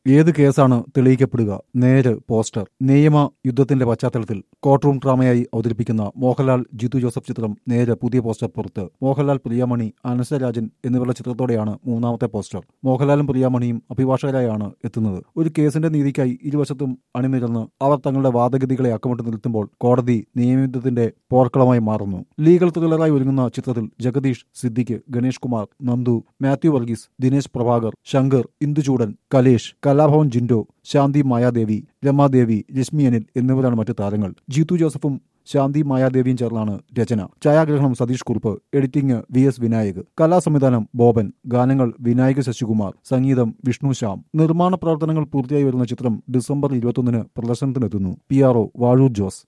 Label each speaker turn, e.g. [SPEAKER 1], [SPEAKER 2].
[SPEAKER 1] ഏത് കേസാണ് തെളിയിക്കപ്പെടുക നേര് പോസ്റ്റർ നിയമ യുദ്ധത്തിന്റെ പശ്ചാത്തലത്തിൽ കോർട്ട് റൂം ഡ്രാമയായി അവതരിപ്പിക്കുന്ന മോഹൻലാൽ ജിത്തു ജോസഫ് ചിത്രം നേര് പുതിയ പോസ്റ്റർ പുറത്ത് മോഹൻലാൽ പ്രിയാമണി അനസരാജൻ എന്നിവരുടെ ചിത്രത്തോടെയാണ് മൂന്നാമത്തെ പോസ്റ്റർ മോഹൻലാലും പ്രിയാമണിയും അഭിഭാഷകരായാണ് എത്തുന്നത് ഒരു കേസിന്റെ നീതിക്കായി ഇരുവശത്തും അണിനിരന്ന് അവർ തങ്ങളുടെ വാദഗതികളെ അക്കമിട്ട് നിൽത്തുമ്പോൾ കോടതി നിയമയുദ്ധത്തിന്റെ പോർക്കളമായി മാറുന്നു ലീഗൽ ത്രില്ലറായി ഒരുങ്ങുന്ന ചിത്രത്തിൽ ജഗദീഷ് സിദ്ദിഖ് ഗണേഷ് കുമാർ നന്ദു മാത്യു വർഗീസ് ദിനേശ് പ്രഭാകർ ശങ്കർ ഇന്ദുചൂടൻ കലേഷ് കലാഭവൻ ജിൻഡോ ശാന്തി മായാദേവി രമാദേവി രശ്മി അനിൽ എന്നിവരാണ് മറ്റു താരങ്ങൾ ജീത്തു ജോസഫും ശാന്തി മായാദേവിയും ചേർന്നാണ് രചന ഛായാഗ്രഹണം Satheesh Kurup editing V S Vinayak കലാസംവിധാനം ബോബൻ ഗാനങ്ങൾ വിനായക് ശശികുമാർ സംഗീതം വിഷ്ണു ശ്യാം നിർമ്മാണ പ്രവർത്തനങ്ങൾ പൂർത്തിയായി വരുന്ന ചിത്രം ഡിസംബർ ഇരുപത്തൊന്നിന് പ്രദർശനത്തിനെത്തുന്നു P R O Vazhoor Jose